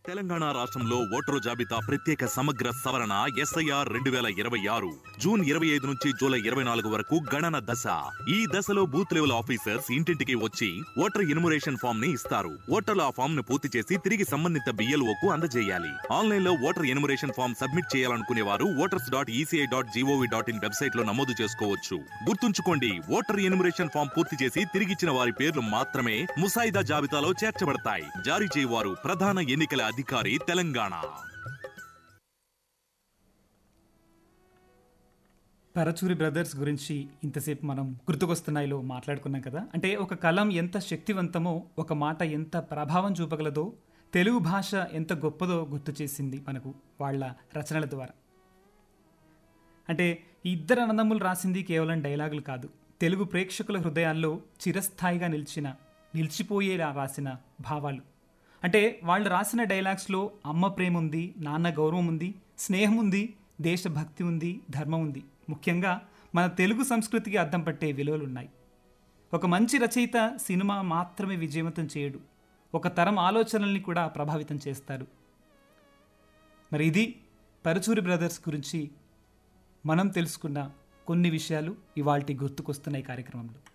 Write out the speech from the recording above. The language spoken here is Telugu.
తెలంగాణ రాష్ట్రంలో ఓటరు జాబితా ప్రత్యేక సమగ్ర సవరణ ఎస్ఐఆర్ రెండు వేల ఇరవై ఆరు జూన్ ఇరవై ఐదు నుంచి జూలై ఇరవై నాలుగు వరకు గణన దశ ఈ దశలో బూత్ లెవెల్ ఆఫీసర్స్ ఇంటింటికి వచ్చి ఓటర్ ఎన్యుమరేషన్ ఫామ్ ని ఇస్తారు ఓటర్లు ఆ ఫామ్ ను పూర్తి చేసి తిరిగి సంబంధిత BLO కు అందజేయాలి ఆన్లైన్ లో ఓటర్ ఎన్యుమరేషన్ ఫామ్ సబ్మిట్ చేయాలనుకునే వారు voters dot ECI dot GOV dot in website లో నమోదు చేసుకోవచ్చు గుర్తుంచుకోండి ఓటర్ ఎన్యుమరేషన్ ఫామ్ పూర్తి చేసి తిరిగిచ్చిన వారి పేర్లు మాత్రమే ముసాయిదా జాబితాలో చేర్చబడతాయి జారీ చేయవారు ప్రధాన ఎన్నికల అధికారి తెలంగాణ పరచూరి బ్రదర్స్ గురించి ఇంతసేపు మనం గుర్తుకొస్తున్నాయిలో మాట్లాడుకున్నాం కదా అంటే ఒక కలం ఎంత శక్తివంతమో ఒక మాట ఎంత ప్రభావం చూపగలదో తెలుగు భాష ఎంత గొప్పదో గుర్తు చేసింది మనకు వాళ్ళ రచనల ద్వారా అంటే ఈ ఇద్దరు అన్నదమ్ములు రాసింది కేవలం డైలాగులు కాదు తెలుగు ప్రేక్షకుల హృదయాల్లో చిరస్థాయిగా నిలిచిన నిలిచిపోయేలా రాసిన భావాలు అంటే వాళ్ళు రాసిన డైలాగ్స్లో అమ్మ ప్రేమ ఉంది నాన్న గౌరవం ఉంది స్నేహం ఉంది దేశభక్తి ఉంది ధర్మం ఉంది ముఖ్యంగా మన తెలుగు సంస్కృతికి అద్దం పట్టే విలువలు ఉన్నాయి ఒక మంచి రచయిత సినిమా మాత్రమే విజయవంతం చేయడు ఒక తరం ఆలోచనల్ని కూడా ప్రభావితం చేస్తారు మరి ఇది పరచూరి బ్రదర్స్ గురించి మనం తెలుసుకున్న కొన్ని విషయాలు ఇవాల్టి గుర్తుకొస్తున్నాయి కార్యక్రమంలో